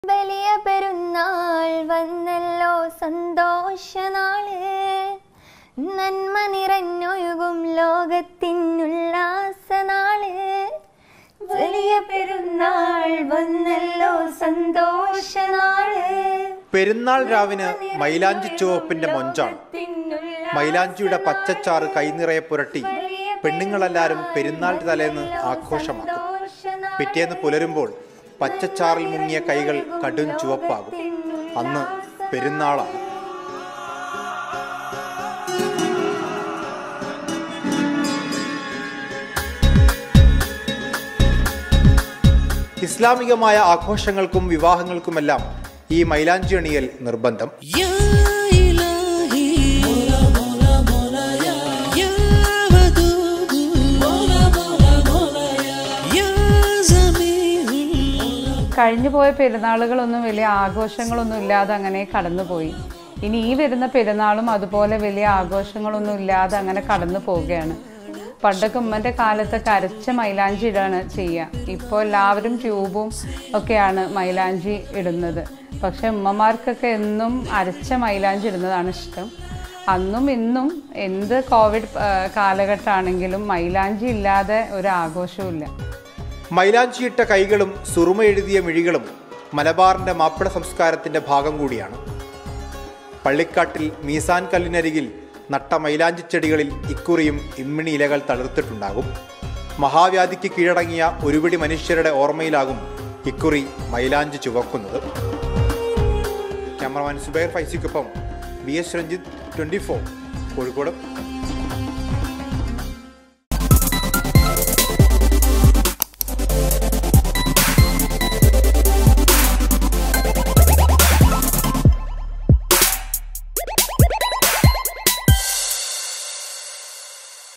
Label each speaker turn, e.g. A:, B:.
A: വലിയ പെരുന്നാൾ വന്നല്ലോ സന്തോഷനാള് നന്മ നിറഞ്ഞൊഴുകും ലോകത്തിനുല്ലാസനാള് വലിയ പെരുന്നാൾ വന്നല്ലോ സന്തോഷനാള്
B: പെരുന്നാൾ രാവിന് മൈലാഞ്ചി ചുവപ്പിന്റെ മൊഞ്ചാണ് മൈലാഞ്ചിയുടെ പച്ചച്ചാറ് കൈനിറയെ പുരട്ടി പെണ്ണുങ്ങളെല്ലാവരും പെരുന്നാൾ തലേന്ന് ആഘോഷമാക്കും പിറ്റേന്ന് പുലരുമ്പോൾ പച്ചച്ചാറിൽ മുങ്ങിയ കൈകൾ കടും ചുവപ്പാകും അന്ന് പെരുന്നാളാണ് ഇസ്ലാമികമായ ആഘോഷങ്ങൾക്കും വിവാഹങ്ങൾക്കുമെല്ലാം ഈ മൈലാഞ്ചി അണിയൽ നിർബന്ധം
C: يا إلهي مولا مولا مولا يا يا ودود مولا مولا مولا يا يا زميل
D: കഴിഞ്ഞു പോയ പെരുന്നാളുകളൊന്നും വലിയ ആഘോഷങ്ങളൊന്നും ഇല്ലാതെ അങ്ങനെ കടന്നുപോയി ഇനി ഈ വരുന്ന പെരുന്നാളും അതുപോലെ വലിയ ആഘോഷങ്ങളൊന്നും ഇല്ലാതെ അങ്ങനെ കടന്നു പോവുകയാണ് പണ്ടൊക്കെ ഉമ്മൻ്റെ കാലത്തൊക്കെ അരച്ച മൈലാഞ്ചി ഇടാണ് ചെയ്യുക ഇപ്പോൾ എല്ലാവരും ട്യൂബും ഒക്കെയാണ് മൈലാഞ്ചി ഇടുന്നത് പക്ഷെ ഉമ്മമാർക്കൊക്കെ എന്നും അരച്ച മൈലാഞ്ചി ഇടുന്നതാണ് ഇഷ്ടം അന്നും ഇന്നും എന്ത് കോവിഡ് ആ, കാലഘട്ടമാണെങ്കിലും മൈലാഞ്ചി ഇല്ലാതെ ഒരു ആഘോഷവും ഇല്ല
B: മൈലാഞ്ചിയിട്ട കൈകളും സുറുമ എഴുതിയ മിഴികളും മലബാറിന്റെ മാപ്പിള സംസ്കാരത്തിന്റെ ഭാഗം കൂടിയാണ് പള്ളിക്കാട്ടിൽ മീസാൻ കല്ലിനരികിൽ നട്ട മൈലാഞ്ചി ചെടികളിൽ ഇക്കുറിയും ഇമ്മിണി ഇലകൾ തളിർത്തിട്ടുണ്ടാകും മഹാവ്യാധിക്ക് കീഴടങ്ങിയ ഒരുപിടി മനുഷ്യരുടെ ഓർമ്മയിലാകും ഇക്കുറി മൈലാഞ്ചി ചുവക്കുന്നത് ക്യാമറമാൻ സുബൈർ ഫൈസിക്കൊപ്പം B S Ranjith twenty four Kozhikode